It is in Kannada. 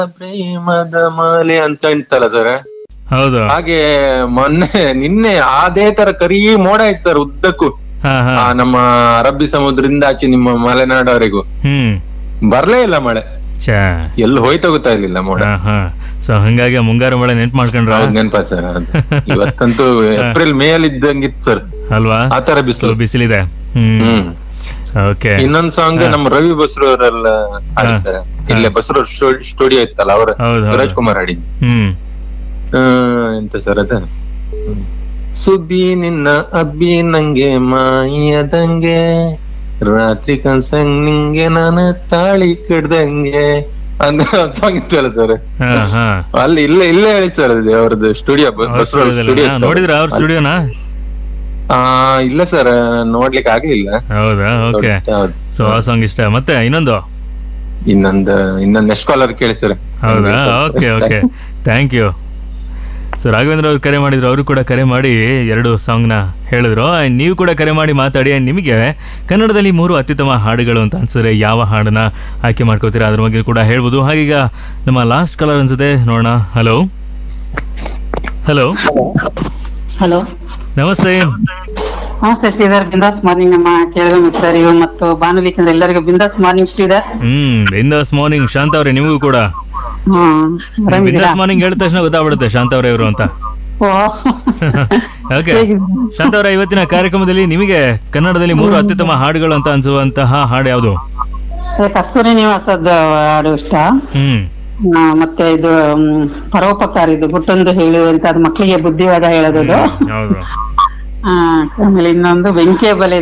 ಪ್ರೇಮದ ಮಾಲೆ ಅಂತ ಇತ್ತಲ್ಲ ಸರ್ ಹೌದು ಹಾಗೆ ಮೊನ್ನೆ ನಿನ್ನೆ ಅದೇ ತರ ಕರಿ ಮೋಡ ಇತ್ತು ಸರ್ ಉದ್ದಕ್ಕೂ ಹಾ ಹಾ ಆ ನಮ್ಮ ಅರಬ್ಬಿ ಸಮುದ್ರದಿಂದ ಆಚೆ ನಿಮ್ಮ ಮಲೆನಾಡವರೆಗೂ ಹ್ಮ್ ಬರ್ಲೇ ಇಲ್ಲ ಮಳೆ ಛಾ ಎಲ್ಲಿ ಹೋಯ್ತಾ ಗೊತ್ತಾಗ್ಲಿಲ್ಲ ಮೋಡ ಹಾ ಹಾ ಸೊ ಹಂಗಾಗಿ ಮುಂಗಾರು ಮಳೆ ನೆನ್ಪು ಮಾಡ್ಕೊಂಡ್ರ ಹೌದ್ ನೆನ್ಪ ಸರ್ ಇವತ್ತಂತೂ ಏಪ್ರಿಲ್ ಮೇ ಅಲ್ಲಿ ಇದ್ದಂಗಿತ್ತು ಸರ್ ಅಲ್ವಾ ಆ ತರ ಸೊ ಬಿಸಿಲು ಬಿಸಿಲಿದೆ ಹ್ಮ್ ಹ್ಮ್ ಓಕೆ ಇನ್ನೊಂದ್ ಸಾಂಗ್ ನಮ್ಮ ರವಿ ಬಸ್ರು ಅವರೆಲ್ಲ ಹಾಡಿ ಸರ್ ಇಲ್ಲೇ ಬಸ್ರು ಸ್ಟುಡಿಯೋ ಇತ್ತಲ್ಲ ಅವ್ರ ಹೌದು ಹೌದು ಸುರೇಶ್ ಕುಮಾರ್ ಹಾಡಿದ್ ಹ್ಮ್ ಎಂತ ಸರ್ ಅದ ಸುಬ್ಬಿ ನಿನ್ನ ಅಬ್ಬಿ ನಂಗೆ ಮಾಯದಂಗೆ ರಾತ್ರಿ ಕನ್ಸಂಗ್ ನಿಂಗೆ ನಾನು ತಾಳಿ ಕಡ್ದಂಗೆ ಅಂತ ಸಾಂಗ್ ಇತ್ತಲ್ಲ ಸರ್ ಹಾ ಹಾ ಅಲ್ಲಿ ಇಲ್ಲೇ ಇಲ್ಲೇ ಹೇಳಿ ಸರ್ ಅದು ಅವ್ರದ್ದು ಸ್ಟುಡಿಯೋ ಅವ್ರ ಸ್ಟುಡಿಯೋದಲ್ಲಿ ನೋಡಿದ್ರ ಅವ್ರ ಸ್ಟುಡಿಯೋನ ಆ ಇಲ್ಲ ಸರ್ ನೋಡ್ಲಿಕ್ಕೆ ಆಗ್ಲಿಲ್ಲ ಹೌದಾ ಓಕೆ ಹೌದು. ಸೊ ಆ ಸಾಂಗ್ ಇಷ್ಟ ಮತ್ತೆ ಇನ್ನೊಂದು ಇನ್ನೊಂದ್ ಇನ್ನೊಂದ್ ನೆಕ್ಸ್ಟ್ ಕಾಲರ್ ಕೇಳಿ ಸರ್ ಹೌದಾ okay okay thank you so Raghavendra ಅವ್ರು ಕರೆ ಮಾಡಿದ್ರು ಅವರು ಕೂಡ ಕರೆ ಮಾಡಿ ಎರಡು ಸಾಂಗ್ನ ಹೇಳಿದ್ರು And ನೀವು ಕೂಡ ಕರೆ ಮಾಡಿ ಮಾತಾಡಿ And ನಿಮಗೆ ಕನ್ನಡದಲ್ಲಿ ಮೂರು ಅತ್ಯುತ್ತಮ ಹಾಡುಗಳು ಅಂತ ಅನ್ಸಿದ್ರೆ ಯಾವ ಹಾಡನ್ನ ಆಯ್ಕೆ ಮಾಡ್ಕೋತೀರಾ ಅದ್ರ ಬಗ್ಗೆ ಕೂಡ ಹೇಳ್ಬೋದು ಹಾಗೀಗ ನಮ್ಮ ಲಾಸ್ಟ್ ಕಲರ್ ಅನ್ಸುತ್ತೆ ನೋಡೋಣ ಹಲೋ ಹಲೋ ಹಲೋ ನಮಸ್ತೆ ನಮಸ್ತೆ ಶ್ರೀಧರ್ ಬಿಂದಾಸ್ ಮಾರ್ನಿಂಗ್ ನಮ್ಮ ಕೇರಳ ಮಿತ್ರರಿಗೂ ಮತ್ತು ಬಾನುಲಿ ಕೇಂದ್ರ ಎಲ್ಲರಿಗೂ ಬಿಂದಾಸ್ ಮಾರ್ನಿಂಗ್ ಶ್ರೀಧರ್ ಹ್ಮ್ ಬಿಂದಾಸ್ ಮಾರ್ನಿಂಗ್ ಶಾಂತ ಅವ್ರೆ ನಿಮಗೂ ಕೂಡ ಹ್ಮ್ ಆರಾಮಿದ್ದೀರಾ ಬಿಂದಾಸ್ ಮಾರ್ನಿಂಗ್ ಹೇಳಿದ ತಕ್ಷಣ ಗೊತ್ತಾಗ್ಬಿಡುತ್ತೆ ಶಾಂತ ಅವರೇ ಇವರು ಅಂತ ಓ ಓಕೆ ಹೇಗಿದ್ದೀರಾ? ಶಾಂತ ಅವರ ಇವತ್ತಿನ ಕಾರ್ಯಕ್ರಮದಲ್ಲಿ ನಿಮಗೆ ಕನ್ನಡದಲ್ಲಿ ಮೂರು ಅತ್ಯುತ್ತಮ ಹಾಡುಗಳು ಅಂತ ಅನ್ಸುವಂತಹ ಹಾಡು ಯಾವುದು ಏ, ಕಸ್ತೂರಿ ನಿವಾಸದ ಹಾಡು ಇಷ್ಟ ಹ್ಮ್ ಆ, ಮತ್ತೆ ಇದು ಮ್, ಪರೋಪಕಾರ ಇದು ಗುಟ್ಟೊಂದು ಹೇಳುವಂತ ಅದು ಮಕ್ಕಳಿಗೆ ಬುದ್ಧಿವಾದ ಹೇಳೋದು ಹೌದು ಆ, ಆಮೇಲೆ ಇನ್ನೊಂದು ಬೆಂಕಿಯ ಬಲೆ